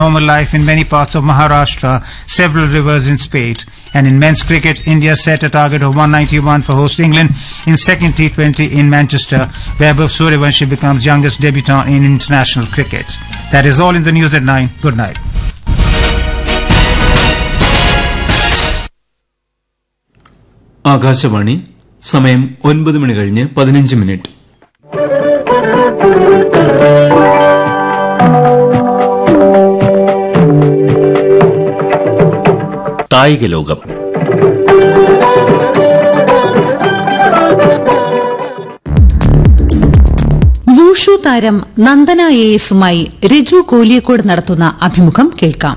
normal life in many parts of Maharashtra, several rivers in spate. And in men's cricket, India set a target of 191 for host England in second T20 in Manchester, where Vaibhav Suryavanshi becomes youngest debutant in international cricket. That is all in the news at 9. Good night. Akashvani സമയം ഒൻപത് മണി കഴിഞ്ഞ് പതിനഞ്ച് minute കായിക ലോകം wushu താരം Nandana A എസുമായി രജു കോലിയക്കോട് നടത്തുന്ന അഭിമുഖം കേൾക്കാം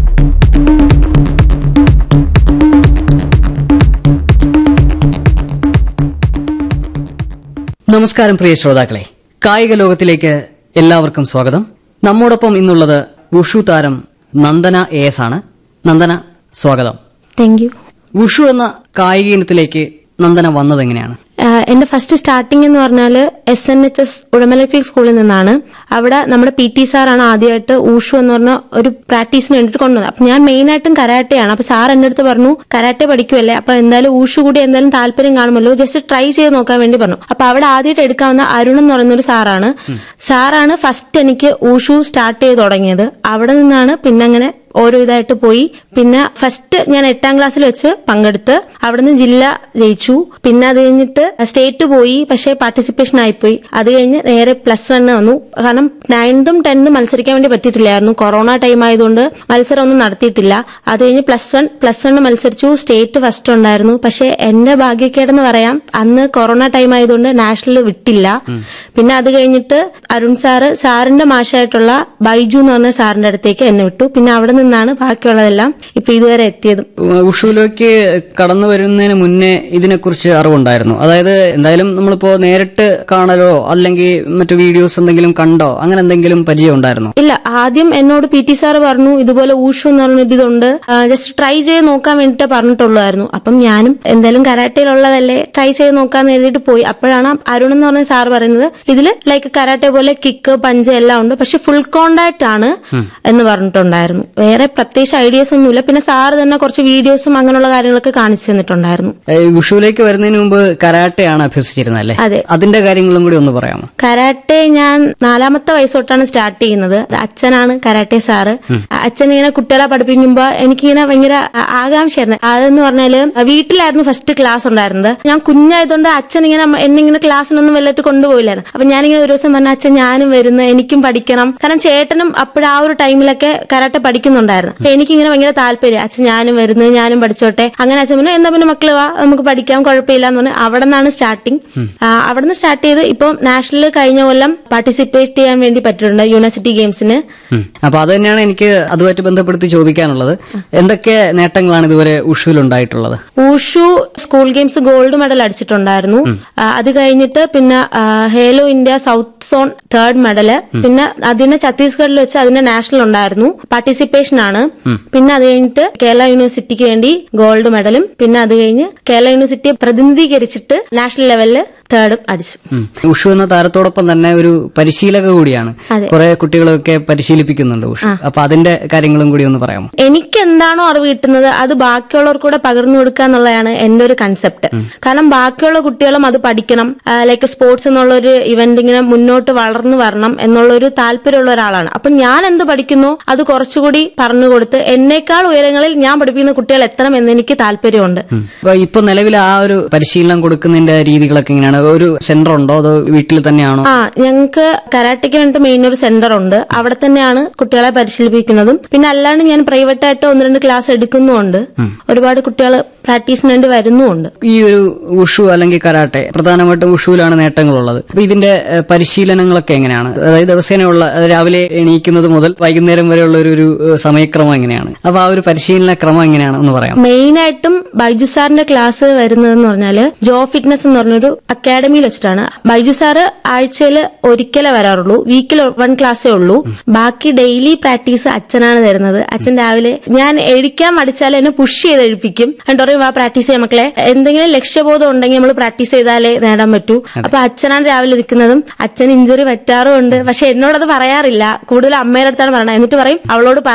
നമസ്കാരം പ്രിയ ശ്രോതാക്കളെ കായിക ലോകത്തിലേക്ക് എല്ലാവർക്കും സ്വാഗതം നമ്മോടൊപ്പം ഇന്നുള്ളത് വുഷു താരം നന്ദന എ എസ് ആണ് നന്ദന സ്വാഗതം താങ്ക് യു വുഷു എന്ന കായിക ഇനത്തിലേക്ക് നന്ദന വന്നത് എങ്ങനെയാണ് എന്റെ ഫസ്റ്റ് സ്റ്റാർട്ടിംഗ് എന്ന് പറഞ്ഞാൽ S N H S Udamalakkal സ്കൂളിൽ നിന്നാണ് അവിടെ നമ്മുടെ പി ടി സാറാണ് ആദ്യമായിട്ട് ഊഷു എന്ന് പറഞ്ഞ ഒരു പ്രാക്ടീസിന് വേണ്ടിയിട്ട് കൊണ്ടുവന്നത് അപ്പൊ ഞാൻ മെയിൻ ആയിട്ടും കരാട്ടയാണ് അപ്പൊ സാർ എന്റെ അടുത്ത് പറഞ്ഞു കരാട്ടെ പഠിക്കുമല്ലേ അപ്പൊ എന്തായാലും ഊഷു കൂടി എന്തായാലും താല്പര്യം കാണുമല്ലോ ജസ്റ്റ് ട്രൈ ചെയ്ത് നോക്കാൻ വേണ്ടി പറഞ്ഞു അപ്പൊ അവിടെ ആദ്യമായിട്ട് എടുക്കാവുന്ന അരുൺ എന്ന് പറയുന്ന ഒരു സാറാണ് സാറാണ് ഫസ്റ്റ് എനിക്ക് ഊഷു സ്റ്റാർട്ട് ചെയ്ത് തുടങ്ങിയത് അവിടെ നിന്നാണ് പിന്നെ അങ്ങനെ ഓരോ ഇതായിട്ട് പോയി പിന്നെ ഫസ്റ്റ് ഞാൻ എട്ടാം ക്ലാസ്സിൽ വെച്ച് പങ്കെടുത്ത് അവിടുന്ന് ജില്ല ജയിച്ചു പിന്നെ അത് കഴിഞ്ഞിട്ട് സ്റ്റേറ്റ് പോയി പക്ഷേ പാർട്ടിസിപ്പേഷൻ ആയിപ്പോയി അത് കഴിഞ്ഞ് നേരെ പ്ലസ് വണ്ണ് വന്നു കാരണം നയൻതും ടെൻത്തും മത്സരിക്കാൻ വേണ്ടി പറ്റിയിട്ടില്ലായിരുന്നു കൊറോണ ടൈം ആയതുകൊണ്ട് മത്സരം ഒന്നും നടത്തിയിട്ടില്ല അത് കഴിഞ്ഞ് പ്ലസ് വൺ പ്ലസ് വണ്ണ് മത്സരിച്ചു സ്റ്റേറ്റ് ഫസ്റ്റ് ഉണ്ടായിരുന്നു പക്ഷേ എന്റെ ഭാഗ്യക്കേടെന്ന് പറയാം അന്ന് കൊറോണ ടൈം ആയതുകൊണ്ട് നാഷണൽ വിട്ടില്ല പിന്നെ അത് കഴിഞ്ഞിട്ട് അരുൺ സാറ് സാറിന്റെ മാഷായിട്ടുള്ള ബൈജു എന്ന് പറഞ്ഞ സാറിന്റെ അടുത്തേക്ക് എന്നെ വിട്ടു പിന്നെ അവിടെ നിന്നാണ് ബാക്കിയുള്ളതെല്ലാം ഇപ്പൊ ഇതുവരെ എത്തിയതും വുഷുവിലേക്ക് കടന്നു വരുന്നതിന് മുന്നേ ഇതിനെക്കുറിച്ച് അറിവുണ്ടായിരുന്നു അതായത് എന്തായാലും നമ്മളിപ്പോ നേരിട്ട് കാണലോ അല്ലെങ്കിൽ മറ്റു വീഡിയോസ് എന്തെങ്കിലും കണ്ടോ അങ്ങനെ എന്തെങ്കിലും പരിചയം ഉണ്ടായിരുന്നോ ഇല്ല ആദ്യം എന്നോട് പി ടി സാർ പറഞ്ഞു ഇതുപോലെ ഊഷു എന്ന് പറഞ്ഞൊരു ഇതുണ്ട് ജസ്റ്റ് ട്രൈ ചെയ്ത് നോക്കാൻ വേണ്ടിട്ട് പറഞ്ഞിട്ടുള്ളായിരുന്നു അപ്പം ഞാനും എന്തായാലും കരാട്ടയിലുള്ളതല്ലേ ട്രൈ ചെയ്ത് നോക്കാന്ന് എഴുതിയിട്ട് പോയി അപ്പോഴാണ് അരുൺ എന്ന് പറഞ്ഞ സാർ പറയുന്നത് ഇതില് ലൈക്ക് കരാട്ടെ പോലെ കിക്ക് പഞ്ച് എല്ലാം ഉണ്ട് പക്ഷെ ഫുൾ കോണ്ടാക്ട് ആണ് എന്ന് പറഞ്ഞിട്ടുണ്ടായിരുന്നു വേറെ പ്രത്യേകിച്ച് ഐഡിയാസ് ഒന്നുമില്ല പിന്നെ സാർ തന്നെ കുറച്ച് വീഡിയോസും അങ്ങനെയുള്ള കാര്യങ്ങളൊക്കെ കാണിച്ചു തന്നിട്ടുണ്ടായിരുന്നു ഏഹ് വുഷുവിലേക്ക് വരുന്നതിന് മുമ്പ് കരാട്ടയാണ് അഭ്യസിച്ചിരുന്നത് അല്ലേ അതെ. അതിന്റെ കാര്യങ്ങളും കൂടി ഒന്ന് പറയാമോ കരാട്ടെ ഞാൻ നാലാമത്തെ വയസ്സ് തൊട്ടാണ് സ്റ്റാർട്ട് ചെയ്യുന്നത് അച്ഛനാണ് കരാട്ടെ സാറ് അച്ഛൻ ഇങ്ങനെ കുട്ടികളെ പഠിപ്പിക്കുമ്പോ എനിക്കിങ്ങനെ ഭയങ്കര ആ- ആകാംക്ഷയായിരുന്നു അതെന്ന് പറഞ്ഞാല് വീട്ടിലായിരുന്നു ഫസ്റ്റ് ക്ലാസ് ഉണ്ടായിരുന്നത് ഞാൻ കുഞ്ഞായതുകൊണ്ട് അച്ഛൻ ഇങ്ങനെ എന്നെ ഇങ്ങനെ ക്ലാസ്സിനൊന്നും വല്ലതായിട്ട് കൊണ്ടുപോയില്ലായിരുന്നു അപ്പൊ ഞാനിങ്ങനെ ഒരു ദിവസം പറഞ്ഞ അച്ഛൻ ഞാനും വരുന്നു എനിക്കും പഠിക്കണം കാരണം ചേട്ടനും അപ്പോഴ ആ ഒരു ടൈമിലൊക്കെ കരാട്ടെ പഠിക്കുന്നുണ്ടായിരുന്നു അപ്പൊ എനിക്കിങ്ങനെ ഭയങ്കര താല്പര്യം അച്ഛൻ ഞാനും വരുന്നു ഞാനും പഠിച്ചോട്ടെ അങ്ങനെ അച്ഛൻ പറഞ്ഞു എന്നാ പിന്നെ മക്കള് വാ നമുക്ക് പഠിക്കാം കുഴപ്പമില്ല എന്ന് പറഞ്ഞ് അവിടെ നിന്നാണ് സ്റ്റാർട്ടിങ് അവിടെ നിന്ന് സ്റ്റാർട്ട് ചെയ്ത് ഇപ്പം നാഷണൽ കഴിഞ്ഞ കൊല്ലം പാർട്ടിസിപ്പേറ്റ് ചെയ്യാൻ വേണ്ടി പറ്റിയിട്ടുണ്ട് യൂണിവേഴ്സിറ്റി ഗെയിംസിന് ഉം. അപ്പൊ അത് തന്നെയാണ് എനിക്ക് അതുമായിട്ട് ബന്ധപ്പെടുത്തി ചോദിക്കാനുള്ളത് എന്തൊക്കെ നേട്ടങ്ങളാണ് ഇതുവരെ ഉഷുവിൽ ഉണ്ടായിട്ടുള്ളത് wushu school games gold medal അടിച്ചിട്ടുണ്ടായിരുന്നു ആ, അത് കഴിഞ്ഞിട്ട് പിന്നെ ആ, Khelo India south zone third medal പിന്നെ അതിന് ഛത്തീസ്ഗഡിൽ വെച്ച് അതിന്റെ നാഷണൽ ഉണ്ടായിരുന്നു പാർട്ടിസിപ്പേഷൻ ആണ് പിന്നെ അത് കഴിഞ്ഞിട്ട് കേരള യൂണിവേഴ്സിറ്റിക്ക് വേണ്ടി ഗോൾഡ് മെഡലും പിന്നെ അത് കഴിഞ്ഞ് കേരള യൂണിവേഴ്സിറ്റിയെ പ്രതിനിധീകരിച്ചിട്ട് നാഷണൽ ലെവലില് തേർഡും അടിച്ചു ഉം. ഉഷു എന്ന താരത്തോടൊപ്പം തന്നെ ഒരു പരിശീലക കൂടിയാണ് അതെ. കുറെ കുട്ടികളൊക്കെ പരിശീലിപ്പിക്കുന്നുണ്ട് ഉഷു അപ്പൊ അതിന്റെ കാര്യങ്ങളും കൂടി ഒന്ന് പറയാമോ എനിക്ക് എന്താണോ അറിവ് കിട്ടുന്നത് അത് ബാക്കിയുള്ളവർക്ക് കൂടെ പകർന്നു കൊടുക്കുക എന്നുള്ളതാണ് എന്റെ ഒരു കൺസെപ്റ്റ് കാരണം ബാക്കിയുള്ള കുട്ടികളും അത് പഠിക്കണം ലൈക്ക് സ്പോർട്സ് എന്നുള്ള ഒരു ഇവന്റ് ഇങ്ങനെ മുന്നോട്ട് വളർന്നു വരണം എന്നുള്ള ഒരു താല്പര്യമുള്ള ഒരാളാണ് അപ്പൊ ഞാൻ എന്ത് പഠിക്കുന്നു അത് കുറച്ചുകൂടി പറഞ്ഞു കൊടുത്ത് എന്നേക്കാൾ ഉയരങ്ങളിൽ ഞാൻ പഠിപ്പിക്കുന്ന കുട്ടികൾ എത്തണം എന്ന് എനിക്ക് താല്പര്യമുണ്ട് അപ്പൊ ഇപ്പൊ നിലവിൽ ആ ഒരു പരിശീലനം കൊടുക്കുന്നതിന്റെ രീതികളൊക്കെ എങ്ങനെയാണ് ഒരു സെന്റർ ഉണ്ടോ അതോ വീട്ടിൽ തന്നെയാണോ ആ ഞങ്ങൾക്ക് കരാട്ടയ്ക്ക് വേണ്ടി മെയിൻ ഒരു സെന്റർ ഉണ്ട് അവിടെ തന്നെയാണ് കുട്ടികളെ പരിശീലിപ്പിക്കുന്നതും പിന്നെ അല്ലാണ്ട് ഞാൻ പ്രൈവറ്റ് ആയിട്ട് ഒന്ന് രണ്ട് ക്ലാസ് എടുക്കുന്നുമുണ്ട് ഒരുപാട് കുട്ടികൾ പ്രാക്ടീസിന് വേണ്ടി വരുന്നുമുണ്ട് ഈ ഒരു ഉഷു അല്ലെങ്കിൽ കരാട്ടെ പ്രധാനമായിട്ടും ഉഷുവിലാണ് നേട്ടങ്ങളുള്ളത് അപ്പൊ ഇതിന്റെ ഏഹ്, പരിശീലനങ്ങളൊക്കെ എങ്ങനെയാണ് അതായത് ദിവസേനയുള്ള അതായത് രാവിലെ എണീക്കുന്നത് മുതൽ വൈകുന്നേരം വരെയുള്ള ഒരു ഒരു ഏഹ്, സമയക്രമം എങ്ങനെയാണ് അപ്പൊ ആ ഒരു പരിശീലന ക്രമം എങ്ങനെയാണ് ഒന്ന് പറയാം മെയിൻ ആയിട്ടും ബൈജു സാറിന്റെ ക്ലാസ് വരുന്നതെന്ന് പറഞ്ഞാല് ജോ ഫിറ്റ്നസ് എന്ന് പറഞ്ഞൊരു അക്കാഡമിയിൽ വെച്ചിട്ടാണ് ബൈജു സാറ് ആഴ്ചയിൽ ഒരിക്കലേ വരാറുള്ളൂ വീക്കിൽ വൺ ക്ലാസ്സേ ഉള്ളൂ ബാക്കി ഡെയിലി പ്രാക്ടീസ് അച്ഛനാണ് തരുന്നത് അച്ഛൻ രാവിലെ ഞാൻ എഴുതിക്കാൻ മടിച്ചാൽ എന്നെ പുഷ് ചെയ്ത് എഴുപ്പിക്കും എന്നിട്ട് പറയും വാ പ്രാക്ടീസ് ചെയ്യാം മക്കളെ എന്തെങ്കിലും ലക്ഷ്യബോധം ഉണ്ടെങ്കിൽ നമ്മൾ പ്രാക്ടീസ് ചെയ്താലേ നേടാൻ പറ്റൂ അപ്പൊ അച്ഛനാണ് രാവിലെ നിൽക്കുന്നതും അച്ഛൻ ഇഞ്ചുറി പറ്റാറും ഉണ്ട് പക്ഷെ എന്നോടത് പറയാറില്ല കൂടുതൽ അമ്മയുടെ അടുത്താണ് പറയണത് എന്നിട്ട് പറയും അവളോട് പറ